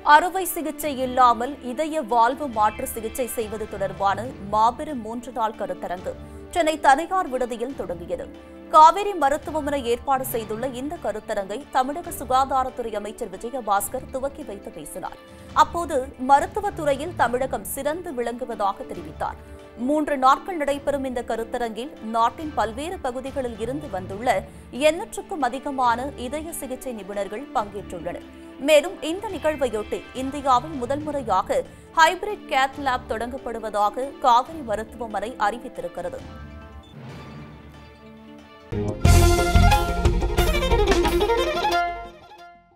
அறுவை சிகிச்சை இல்லாமல் இதய வாழ்வு மாற்று சிகிச்சை செய்வது தொடர்பான மாபெரும் மூன்று நாள் கருத்தரங்கு சென்னை தனியார் விடுதியில் தொடங்கியது காவேரி மருத்துவமனை ஏற்பாடு செய்துள்ள இந்த கருத்தரங்கை தமிழக சுகாதாரத்துறை அமைச்சர் விஜயபாஸ்கர் துவக்கி வைத்து பேசினார் அப்போது மருத்துவத் துறையில் தமிழகம் சிறந்து விளங்குவதாக தெரிவித்தார் மூன்று நாட்கள் நடைபெறும் இந்த கருத்தரங்கில் நாட்டின் பல்வேறு பகுதிகளில் இருந்து வந்துள்ள எண்ணூற்றுக்கும் அதிகமான இதய சிகிச்சை நிபுணர்கள் பங்கேற்றுள்ளனர் மேலும் இந்த நிகழ்வையொட்டி இந்தியாவில் முதல் முறையாக ஹைபிரிட் கேத் லேப் தொடங்கப்படுவதாக காவிரி மருத்துவமனை அறிவித்திருக்கிறது Thank you.